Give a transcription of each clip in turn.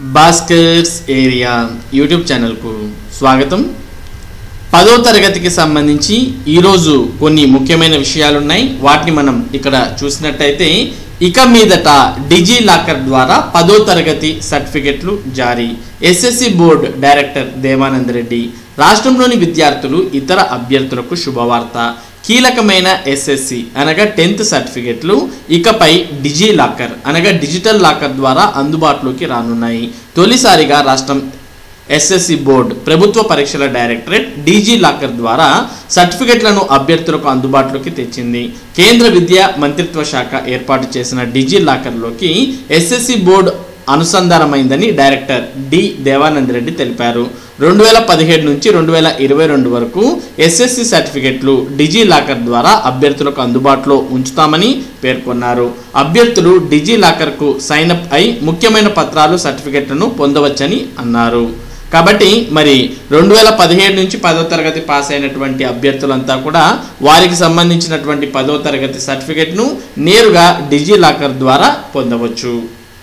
Bhaskar's area YouTube ఛానల్కు స్వాగతం పదో తరగతికి సంబంధించి ఈరోజు కొన్ని ముఖ్యమైన విషయాలు ఉన్నాయి వాటిని మనం ఇక్కడ చూసినట్టయితే ఇక మీదట డిజీ లాకర్ ద్వారా పదో తరగతి సర్టిఫికెట్లు జారీ SSC board director Devanand Reddy రాష్ట్రంలోని విద్యార్థులు ఇతర అభ్యర్థులకు శుభవార్త కీలకమైన ఎస్ఎస్సి అనగా టెన్త్ సర్టిఫికెట్లు ఇకపై డిజీ లాకర్ అనగా డిజిటల్ లాకర్ ద్వారా అందుబాటులోకి రానున్నాయి తొలిసారిగా రాష్ట్రం ఎస్ఎస్సి బోర్డు ప్రభుత్వ పరీక్షల డైరెక్టరేట్ డీజీ లాకర్ ద్వారా సర్టిఫికెట్లను అభ్యర్థులకు అందుబాటులోకి తెచ్చింది కేంద్ర విద్యా మంత్రిత్వ శాఖ ఏర్పాటు చేసిన డిజీ లాకర్లోకి ఎస్ఎస్సి బోర్డు అనుసంధానమైందని డైరెక్టర్ డి దేవానంద్ రెడ్డి తెలిపారు రెండు వేల పదిహేడు నుంచి రెండు వేల ఇరవై రెండు వరకు ఎస్ఎస్సి సర్టిఫికెట్లు డిజీ లాకర్ ద్వారా అభ్యర్థులకు అందుబాటులో ఉంచుతామని పేర్కొన్నారు అభ్యర్థులు డిజీ లాకర్కు సైన్ అప్ అయి ముఖ్యమైన పత్రాలు సర్టిఫికెట్లను పొందవచ్చని అన్నారు కాబట్టి మరి రెండు వేల పదిహేడు నుంచి పదో తరగతి పాస్ అయినటువంటి అభ్యర్థులంతా కూడా వారికి సంబంధించినటువంటి పదో తరగతి సర్టిఫికెట్ను నేరుగా డిజీ లాకర్ ద్వారా పొందవచ్చు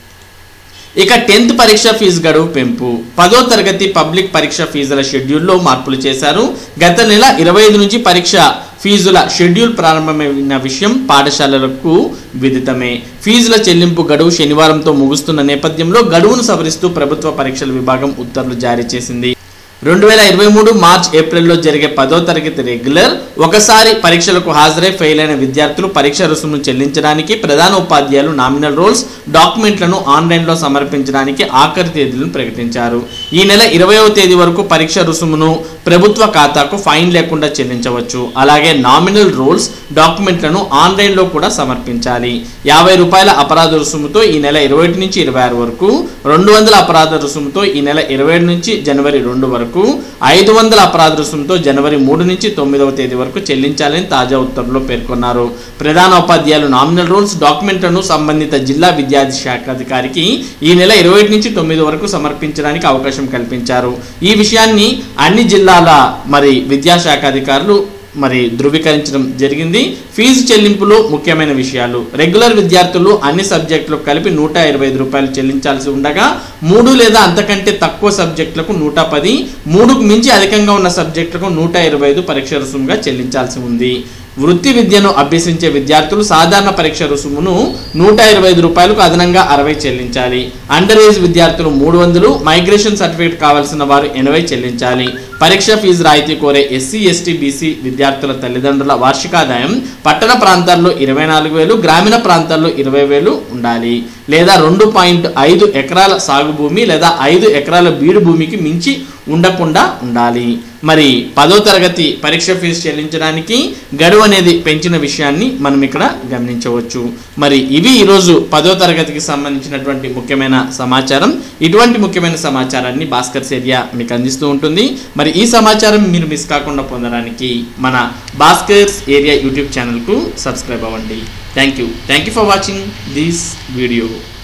ఇక టెన్త్ పరీక్ష ఫీజు గడువు పెంపు పదో తరగతి పబ్లిక్ పరీక్ష ఫీజుల షెడ్యూల్లో మార్పులు చేశారు గత నెల ఇరవై ఐదు నుంచి పరీక్ష ఫీజుల షెడ్యూల్ ప్రారంభమైన విషయం పాఠశాలలకు విదితమే ఫీజుల చెల్లింపు గడువు శనివారంతో ముగుస్తున్న నేపథ్యంలో గడువును సవరిస్తూ ప్రభుత్వ పరీక్షల విభాగం ఉత్తర్వులు జారీ చేసింది రెండు వేల ఇరవై మూడు మార్చ్ ఏప్రిల్లో జరిగే పదో తరగతి రెగ్యులర్ ఒకసారి పరీక్షలకు హాజరై ఫెయిల్ అయిన విద్యార్థులు పరీక్ష రుసుమును చెల్లించడానికి ప్రధాన ఉపాధ్యాయులు నామినల్ రోల్స్ డాక్యుమెంట్లను ఆన్లైన్లో సమర్పించడానికి ఆఖరి తేదీలను ప్రకటించారు ఈ నెల ఇరవైవ తేదీ వరకు పరీక్ష రుసుమును ప్రభుత్వ ఖాతాకు ఫైన్ లేకుండా చెల్లించవచ్చు అలాగే నామినల్ రోల్స్ డాక్యుమెంట్లను ఆన్లైన్లో కూడా సమర్పించాలి యాభై రూపాయల అపరాధ రుసుముతో ఈ నెల ఇరవై ఒకటి నుంచి ఇరవై ఆరు వరకు రెండు వందల అపరాధ రుసుముతో ఈ నెల ఇరవై ఏడు నుంచి జనవరి రెండు వరకు ఐదు వందల అపరాధ రుసుముతో జనవరి మూడు నుంచి తొమ్మిదవ తేదీ వరకు చెల్లించాలని తాజా ఉత్తర్వులో పేర్కొన్నారు ప్రధాన ఉపాధ్యాయులు నామినల్ రూల్స్ డాక్యుమెంట్లను సంబంధిత జిల్లా విద్యార్థి శాఖ అధికారికి ఈ నెల ఇరవై ఒకటి నుంచి తొమ్మిది వరకు సమర్పించడానికి అవకాశం కల్పించారు ఈ విషయాన్ని అన్ని జిల్లాల మరి విద్యాశాఖ అధికారులు మరి ధృవీకరించడం జరిగింది ఫీజు చెల్లింపులో ముఖ్యమైన విషయాలు రెగ్యులర్ విద్యార్థులు అన్ని సబ్జెక్టులకు కలిపి నూట ఇరవై ఐదు రూపాయలు చెల్లించాల్సి ఉండగా మూడు లేదా అంతకంటే తక్కువ సబ్జెక్టులకు నూట పది మూడుకు మించి అధికంగా ఉన్న సబ్జెక్టులకు నూట ఇరవై ఐదు పరీక్ష రుసుముగా చెల్లించాల్సి ఉంది వృత్తి విద్యను అభ్యసించే విద్యార్థులు సాధారణ పరీక్ష రుసుమును నూట ఇరవై ఐదు రూపాయలకు అదనంగా అరవై చెల్లించాలి అండర్ ఏజ్ విద్యార్థులు మూడు వందలు మైగ్రేషన్ సర్టిఫికేట్ కావాల్సిన వారు ఎనభై చెల్లించాలి పరీక్ష ఫీజు రాయితీ కోరే ఎస్సీ ఎస్టీ బీసీ విద్యార్థుల తల్లిదండ్రుల వార్షికాదాయం పట్టణ ప్రాంతాల్లో ఇరవై నాలుగు వేలు గ్రామీణ ప్రాంతాల్లో ఇరవై వేలు ఉండాలి లేదా రెండు పాయింట్ ఐదు ఎకరాల సాగు భూమి లేదా ఐదు ఎకరాల బీడు భూమికి మించి ఉండకుండా ఉండాలి మరి పదో తరగతి పరీక్ష ఫీజు చెల్లించడానికి గడువు అనేది పెంచిన విషయాన్ని మనం ఇక్కడ గమనించవచ్చు మరి ఇవి ఈరోజు పదో తరగతికి సంబంధించినటువంటి ముఖ్యమైన సమాచారం ఇటువంటి ముఖ్యమైన సమాచారాన్ని భాస్కర్స్ ఏరియా మీకు అందిస్తూ ఉంటుంది మరి ఈ సమాచారం మీరు మిస్ కాకుండా పొందడానికి మన భాస్కర్స్ ఏరియా యూట్యూబ్ ఛానల్కు సబ్స్క్రైబ్ అవ్వండి thank you thank you for watching this video